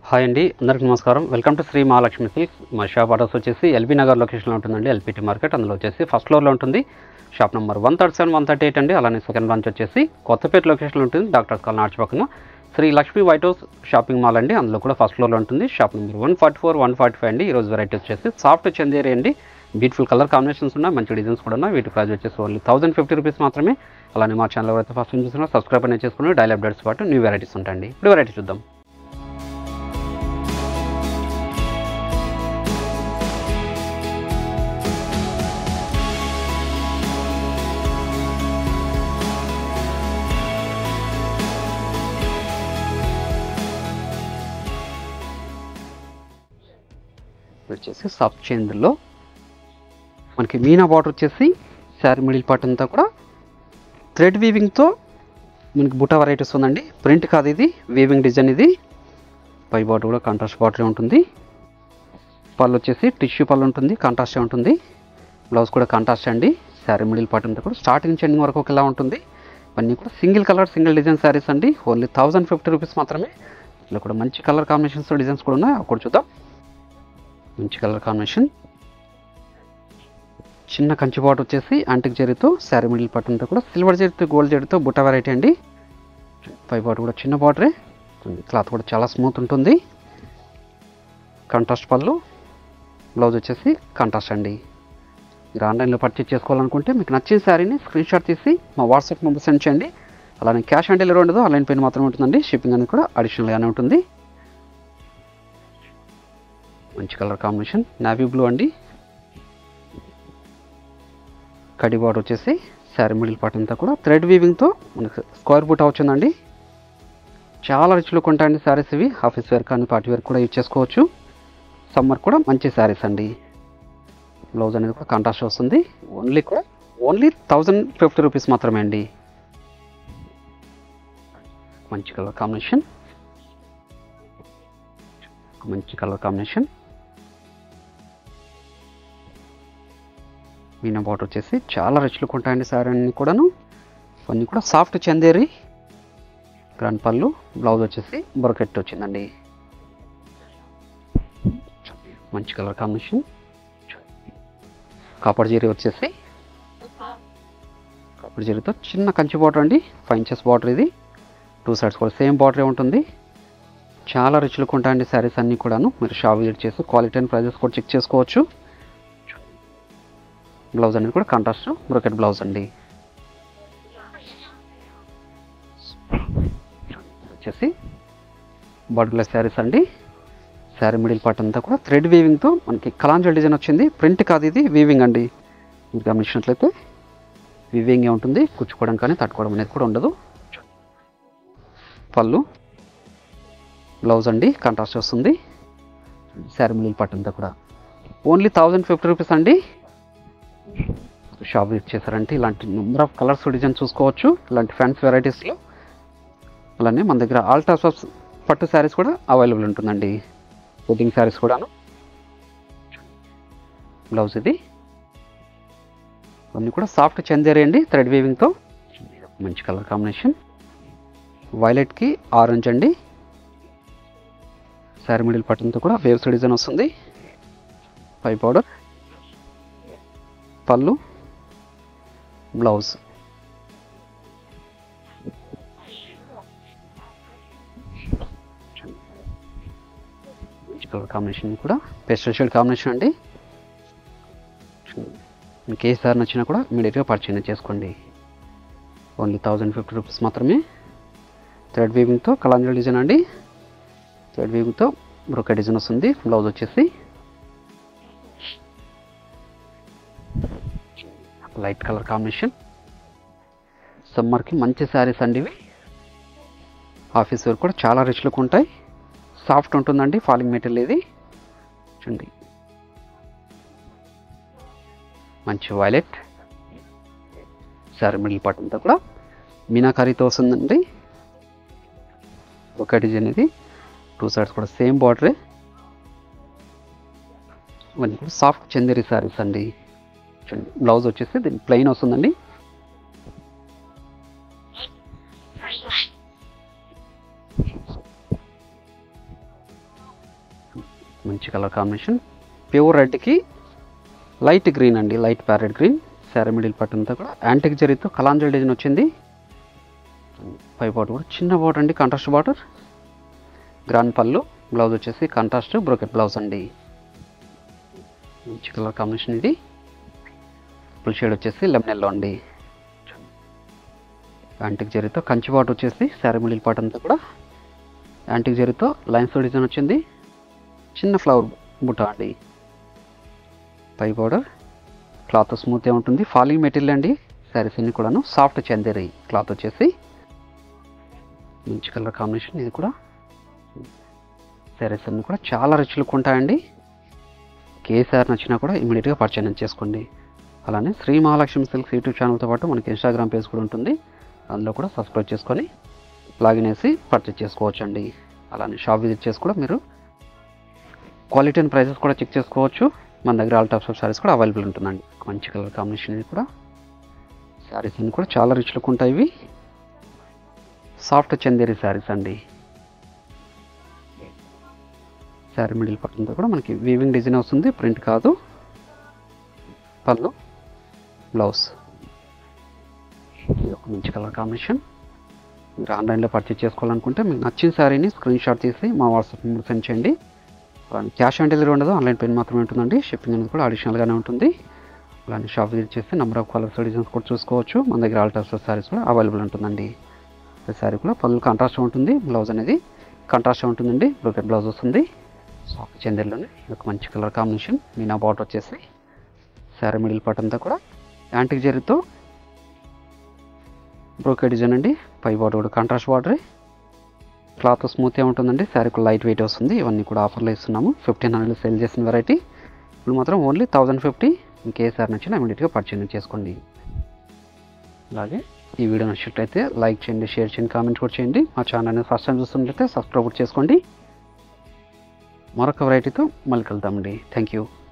hi అండి అందరికీ నమస్కారం welcome to Shri Mahalakshmi silks మా షాప్ అడ్రస్ వచ్చేసి ఎల్బీ నగర్ లొకేషన్లో ఉంటుందండి ఎల్పిటి మార్కెట్ అందులో వచ్చేసి ఫస్ట్ ఫ్లోర్లో ఉంటుంది shop number one thirty seven one thirty eight అండి అలానే సెకండ్ బ్రాంచ్ వచ్చేసి కొత్తపేట లొకేషన్లో ఉంటుంది డాక్టర్స్ కాలనీ ఆర్చ్ పక్కన Shri Lakshmi white house shopping mall అండి అందులో కూడా ఫస్ట్ ఫ్లోర్లో ఉంటుంది shop number one forty four one forty five అండి ఈరోజు వెరైటీ వచ్చేసి సాఫ్ట్ చందేరి అండి బ్యూటిఫుల్ కలర్ కాంబినేషన్స్ ఉన్నాయి మంచి డిజైన్స్ కూడా ఉన్నాయి వీటి ప్రైస్ వచ్చేసి ఓన్లీ థౌసండ్ ఫిఫ్టీ రూపీస్ మాత్రమే అలానే మా ఛానల్ ఎవరైతే ఫస్ట్ టైం చూసినా సబ్స్క్రైబ్ అనేది చేసుకుని డైలీ అప్డేట్స్ పాటు న్యూ వెరైటీస్ ఉంటాయండి ఇప్పుడు వెరైటీ చూద్దాం వచ్చేసి సబ్ చైన్లో మనకి మీనా బార్డర్ వచ్చేసి శారీ మిడిల్ పార్ట్ అంతా కూడా థ్రెడ్ వీవింగ్తో మనకి బుట్ట వెరైటీస్ ఉందండి ప్రింట్ కాదు ఇది వీవింగ్ డిజైన్ ఇది పై బార్డర్ కూడా కాంట్రాస్ట్ బార్డర్ ఉంటుంది పళ్ళు వచ్చేసి టిష్యూ పళ్ళు ఉంటుంది కాంట్రాస్టే ఉంటుంది బ్లౌజ్ కూడా కాంట్రాస్ట్ అండి శారీ మిడిల్ పార్ట్ అంతా కూడా స్టార్టింగ్ నుంచి ఎండింగ్ వరకు ఒకేలా ఉంటుంది ఇవన్నీ కూడా single colour single design saris అండి ఓన్లీ థౌజండ్ ఫిఫ్టీ రూపీస్ మాత్రమే ఇలా కూడా మంచి కలర్ కాంబినేషన్స్ డిజైన్స్ కూడా ఉన్నాయి అవి కూడా చూద్దాం మంచి కలర్ కాంబినేషన్ చిన్న కంచి బాట్ వచ్చేసి యాంటిక్ జరీతో శారీ మిడిల్ పట్టు అంతా కూడా సిల్వర్ జరీతో గోల్డ్ జరీతో బుట్ట వెరైటీ అండి పై బాట్ కూడా చిన్న బార్డరే క్లాత్ కూడా చాలా స్మూత్ ఉంటుంది కంట్రాస్ట్ పళ్ళు బ్లౌజ్ వచ్చేసి కంట్రాస్ట్ అండి మీరు ఆన్లైన్లో పర్చేజ్ చేసుకోవాలనుకుంటే మీకు నచ్చిన శారీని స్క్రీన్ షాట్ తీసి మా వాట్సాప్ నెంబర్ సెండ్ చేయండి అలానే క్యాష్ ఆన్ డెలివరీ ఉండదు ఆన్లైన్ పేమెంట్ మాత్రమే ఉంటుందండి షిప్పింగ్ అనేది కూడా అడిషనల్గానే ఉంటుంది మంచి కలర్ కాంబినేషన్ నావీ బ్లూ అండి కడి బార్డర్ వచ్చేసి శారీ మిడిల్ పార్ట్ అంతా కూడా థ్రెడ్ వీవింగ్తో మనకు స్క్వేర్ బుట్ వచ్చిందండి చాలా రిచ్ లుక్ ఉంటాయండి శారీస్ ఇవి ఆఫీస్ వేర్ కానీ పార్టీ వేర్ కూడా యూజ్ చేసుకోవచ్చు సమ్మర్ కూడా మంచి శారీస్ అండి బ్లౌజ్ అనేది కూడా కాంట్రాస్ట్ వస్తుంది ఓన్లీ కూడా ఓన్లీ థౌజండ్ ఫిఫ్టీ రూపీస్ మాత్రమే అండి మంచి కలర్ కాంబినేషన్ మంచి కలర్ కాంబినేషన్ మీనా బాటర్ వచ్చేసి చాలా రిచ్ లుక్ ఉంటాయండి సారీ అన్ని కూడాను అన్నీ కూడా soft Chanderi grand pallu blouse వచ్చేసి బొరకెట్ వచ్చిందండి మంచి కలర్ కాంబినేషన్ కాపర్ జీరీ వచ్చేసి కాపర్ జీరీతో చిన్న కంచి బార్డర్ అండి ఫైవ్ ఇంచెస్ బార్డర్ ఇది టూ సైడ్స్ కూడా సేమ్ బార్డరే ఉంటుంది చాలా రిచ్ లుక్ ఉంటాయండి శారీస్ అన్నీ కూడాను మీరు షాప్ విజిట్ చేసి క్వాలిటీ అండ్ ప్రైజెస్ కూడా చెక్ చేసుకోవచ్చు బ్లౌజ్ అనేది కూడా కాంట్రాస్ట్ బ్రోకెట్ బ్లౌజ్ అండి వచ్చేసి బార్డర్లెస్ శారీస్ అండి శారీ మిడిల్ పార్ట్ అంతా కూడా థ్రెడ్ వీవింగ్తో మనకి కలాంజల్ డిజైన్ వచ్చింది ప్రింట్ కాదు ఇది వీవింగ్ అండి మీరు గమనించినట్లయితే వీవింగే ఉంటుంది కుచ్చుకోవడం కానీ తట్టుకోవడం అనేది కూడా ఉండదు పళ్ళు బ్లౌజ్ అండి కాంట్రాస్ట్ వస్తుంది శారీ మిడిల్ పార్ట్ అంతా కూడా ఓన్లీ థౌజండ్ ఫిఫ్టీ రూపీస్ అండి షాప్ యూజ్ చేశారంటే ఇలాంటి నెంబర్ ఆఫ్ కలర్స్ డిజైన్ చూసుకోవచ్చు ఇలాంటి ఫ్యాన్స్ వెరైటీస్లో అలానే మన దగ్గర ఆల్ టైప్స్ ఆఫ్ పట్టు శారీస్ కూడా అవైలబుల్ ఉంటుందండి వెడ్డింగ్ శారీస్ కూడాను బ్లౌజ్ ఇది అన్నీ కూడా సాఫ్ట్ చందేరి అండి థ్రెడ్ వీవింగ్తో మంచి కలర్ కాంబినేషన్ వైలెట్కి ఆరెంజ్ అండి శారీ మిడిల్ పట్టంతో కూడా వేవ్స్ డిజైన్ వస్తుంది పై powder pallu blouse colour combination కూడా పెస్టల్ షేడ్ కాంబినేషన్ అండి మీకు ఏ సార్ నచ్చినా కూడా ఇమీడియట్గా పర్చేజ్ చేసుకోండి ఓన్లీ థౌజండ్ ఫిఫ్టీ రూపీస్ మాత్రమే థ్రెడ్ వీవింగ్తో కలాంజల్ డిజైన్ అండి థ్రెడ్ వీవింగ్తో బ్రోకెట్ డిజైన్ వస్తుంది బ్లౌజ్ వచ్చేసి లైట్ కలర్ కాంబినేషన్ సమ్మర్కి మంచి శారీస్ అండి ఇవి ఆఫీస్ వేర్ కూడా చాలా రిచ్ లుక్ ఉంటాయి సాఫ్ట్ ఉంటుందండి ఫాలింగ్ మెటీరియల్ ఇది చూడండి మంచి వైలెట్ శారీ మిడిల్ పార్ట్ అంతా కూడా మీనాకారీతో వస్తుందండి ఒక డిజైన్ ఇది టూ సైడ్స్ కూడా సేమ్ బార్డరే ఇవన్నీ కూడా సాఫ్ట్ చందేరి శారీస్ అండి చూడండి బ్లౌజ్ వచ్చేసి దీని ప్లెయిన్ వస్తుందండి మంచి కలర్ కాంబినేషన్ ప్యూర్ రెడ్కి లైట్ గ్రీన్ అండి light parrot green sari middle పట్టు అంతా కూడా యాంటిక్ జరీతో కలాంజల్ డిజైన్ వచ్చింది పై బాటర్ కూడా చిన్న బాటర్ అండి contrast border grand pallu blouse వచ్చేసి కాంట్రాస్ట్ బ్రోకెట్ బ్లౌజ్ అండి మంచి కలర్ కాంబినేషన్ ఇది ఫుల్ షేడ్ వచ్చేసి లెమన్ ఎల్లో అండి యాంటిక్ జరీతో కంచి బాట్ వచ్చేసి శారీ మిడిల్ పార్ట్ అంతా కూడా యాంటిక్ జరీతో లైన్స్ డిజైన్ వచ్చింది చిన్న ఫ్లవర్ బుట్ట అండి పై బోర్డర్ క్లాత్ స్మూత్గా ఉంటుంది ఫాలింగ్ మెటీరియల్ అండి శారీస్ అన్ని కూడాను సాఫ్ట్ చందేరి క్లాత్ వచ్చేసి మంచి కలర్ కాంబినేషన్ ఇది కూడా శారీస్ అన్ని కూడా చాలా రిచ్ లుక్ ఉంటాయండి ఏ శారీ నచ్చినా కూడా ఇమీడియట్గా పర్చేజ్ చేసుకోండి అలానే శ్రీ మహాలక్ష్మి సిల్క్స్ యూట్యూబ్ ఛానల్తో పాటు మనకి ఇన్స్టాగ్రామ్ పేజ్ కూడా ఉంటుంది అందులో కూడా సబ్స్క్రైబ్ చేసుకొని లాగిన్ వేసి పర్చేజ్ చేసుకోవచ్చు అండి అలానే షాప్ విజిట్ చేసి కూడా మీరు క్వాలిటీ అండ్ ప్రైసెస్ కూడా చెక్ చేసుకోవచ్చు మన దగ్గర ఆల్ టైప్స్ ఆఫ్ శారీస్ కూడా అవైలబుల్ ఉంటుందండి మంచి కలర్ కాంబినేషన్ ఇది కూడా శారీస్ అన్ని కూడా చాలా రిచ్ లుక్ ఉంటాయి ఇవి సాఫ్ట్ చందేరి శారీస్ అండి శారీ మిడిల్ పట్టింతో కూడా మనకి వీవింగ్ డిజైన్ వస్తుంది ప్రింట్ కాదు పళ్ళు బ్లౌజ్ ఇది ఒక మంచి కలర్ కాంబినేషన్ మీరు ఆన్లైన్లో పర్చేజ్ చేసుకోవాలనుకుంటే మీకు నచ్చిన శారీని స్క్రీన్ షాట్ తీసి మా వాట్సాప్ నెంబర్ సెండ్ చేయండి క్యాష్ ఆన్ డెలివరీ ఉండదు ఆన్లైన్ పేమెంట్ మాత్రమే ఉంటుందండి షిప్పింగ్ అనేది కూడా అడిషనల్గానే ఉంటుంది అలానే షాప్ విజిట్ చేసి నెంబర్ ఆఫ్ కలర్స్ డిజైన్స్ కూడా చూసుకోవచ్చు మన దగ్గర ఆల్ టైప్స్ ఆఫ్ శారీస్ కూడా అవైలబుల్ ఉంటుందండి ఈ శారీ కూడా పళ్ళు కాంట్రాస్ట్ ఉంటుంది బ్లౌజ్ అనేది కాంట్రాస్ట్ ఉంటుందండి బ్రోకెట్ బ్లౌజ్ వస్తుంది సాఫ్ట్ చందేర్లోనే ఒక మంచి కలర్ కాంబినేషన్ మీనా బాటర్ వచ్చేసి శారీ మిడిల్ పార్ట్ అంతా కూడా యాంటిక్ జరీతో బ్రోకెట్ డిజైన్ అండి పై బాటర్ కూడా కాంట్రాస్ట్ బార్డరే క్లాత్ స్మూత్గా ఉంటుందండి శారీకి లైట్ వెయిట్ వస్తుంది ఇవన్నీ కూడా ఆఫర్లో ఇస్తున్నాము ఫిఫ్టీన్ హండ్రెడ్ సేల్ చేసిన వెరైటీ ఇప్పుడు మాత్రం ఓన్లీ థౌజండ్ ఫిఫ్టీ ఇంకే సార్ నచ్చినా ఇమీడియట్గా పర్చేజ్ చేసుకోండి అలాగే ఈ వీడియో నచ్చినట్లయితే లైక్ చేయండి షేర్ చేయండి కామెంట్ కూడా చేయండి మా ఛానల్ని ఫస్ట్ టైం చూస్తున్నట్లయితే సబ్స్క్రైబ్ కూడా చేసుకోండి మరొక వెరైటీతో మళ్ళీ కలుద్దామండి థ్యాంక్ యూ